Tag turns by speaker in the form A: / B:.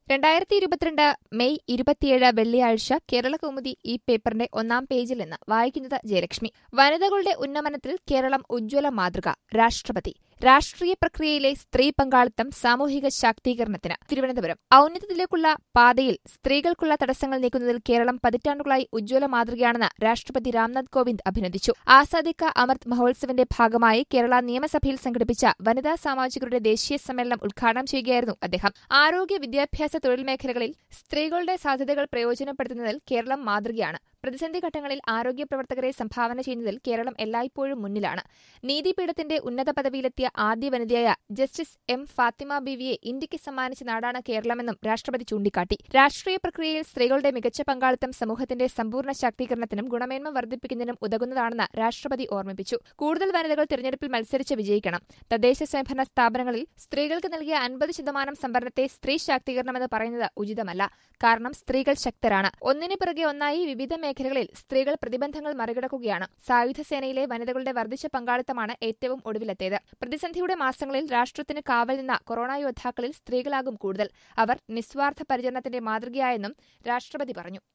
A: രണ്ടായിരത്തി ഇരുപത്തിരണ്ട് മെയ് ഇരുപത്തിയേഴ് വെള്ളിയാഴ്ച കേരളകൗമുദി ഈ പേപ്പറിന്റെ ഒന്നാം പേജിൽ നിന്ന് വായിക്കുന്നത് ജയലക്ഷ്മി വനിതകളുടെ ഉന്നമനത്തിൽ കേരളം ഉജ്ജ്വല മാതൃക രാഷ്ട്രപതി രാഷ്ട്രീയ പ്രക്രിയയിലെ സ്ത്രീ പങ്കാളിത്തം സാമൂഹിക ശാക്തീകരണത്തിന് തിരുവനന്തപുരം ഔന്നത്യത്തിലേക്കുള്ള പാതയിൽ സ്ത്രീകൾക്കുള്ള തടസ്സങ്ങൾ നീക്കുന്നതിൽ കേരളം പതിറ്റാണ്ടുകളായി ഉജ്ജ്വല മാതൃകയാണെന്ന് രാഷ്ട്രപതി രാംനാഥ് കോവിന്ദ് അഭിനന്ദിച്ചു ആസാദി കാ അമൃത് മഹോത്സവിന്റെ ഭാഗമായി കേരള നിയമസഭയിൽ സംഘടിപ്പിച്ച വനിതാ സാമാജികരുടെ ദേശീയ സമ്മേളനം ഉദ്ഘാടനം ചെയ്യുകയായിരുന്നു അദ്ദേഹം ആരോഗ്യ വിദ്യാഭ്യാസ തൊഴിൽ മേഖലകളിൽ സ്ത്രീകളുടെ സാധ്യതകൾ പ്രയോജനപ്പെടുത്തുന്നതിൽ കേരളം മാതൃകയാണ് പ്രതിസന്ധി ഘട്ടങ്ങളിൽ ആരോഗ്യ പ്രവർത്തകരെ സംഭാവന ചെയ്യുന്നതിൽ കേരളം എല്ലായ്പ്പോഴും മുന്നിലാണ് നീതിപീഠത്തിന്റെ ഉന്നത പദവിയിലെത്തിയ ആദ്യ വനിതയായ ജസ്റ്റിസ് എം ഫാത്തിമ ബീവിയെ ഇന്ത്യയ്ക്ക് സമ്മാനിച്ച നാടാണ് കേരളമെന്നും രാഷ്ട്രപതി ചൂണ്ടിക്കാട്ടി രാഷ്ട്രീയ പ്രക്രിയയിൽ സ്ത്രീകളുടെ മികച്ച പങ്കാളിത്തം സമൂഹത്തിന്റെ സമ്പൂർണ്ണ ശാക്തീകരണത്തിനും ഗുണമേന്മ വർദ്ധിപ്പിക്കുന്നതിനും ഉതകുന്നതാണെന്ന് രാഷ്ട്രപതി ഓർമ്മിപ്പിച്ചു കൂടുതൽ വനിതകൾ തിരഞ്ഞെടുപ്പിൽ മത്സരിച്ച് വിജയിക്കണം തദ്ദേശ സ്വയംഭരണ സ്ഥാപനങ്ങളിൽ സ്ത്രീകൾക്ക് നൽകിയ അൻപത് ശതമാനം സംവരണത്തെ സ്ത്രീ ശാക്തീകരണമെന്ന് പറയുന്നത് ഉചിതമല്ല കാരണം സ്ത്രീകൾ ശക്തരാണ് ഒന്നിനു പിറകെ ഒന്നായി വിവിധ മേഖലകളിൽ സ്ത്രീകൾ പ്രതിബന്ധങ്ങൾ മറികടക്കുകയാണ് സായുധ സേനയിലെ വനിതകളുടെ വർദ്ധിച്ച പങ്കാളിത്തമാണ് ഏറ്റവും ഒടുവിലെത്തിയത് പ്രതിസന്ധിയുടെ മാസങ്ങളിൽ രാഷ്ട്രത്തിന് കാവൽ നിന്ന കൊറോണ യോദ്ധാക്കളിൽ സ്ത്രീകളാകും കൂടുതൽ അവർ നിസ്വാർത്ഥ പരിചരണത്തിന്റെ മാതൃകയായെന്നും രാഷ്ട്രപതി പറഞ്ഞു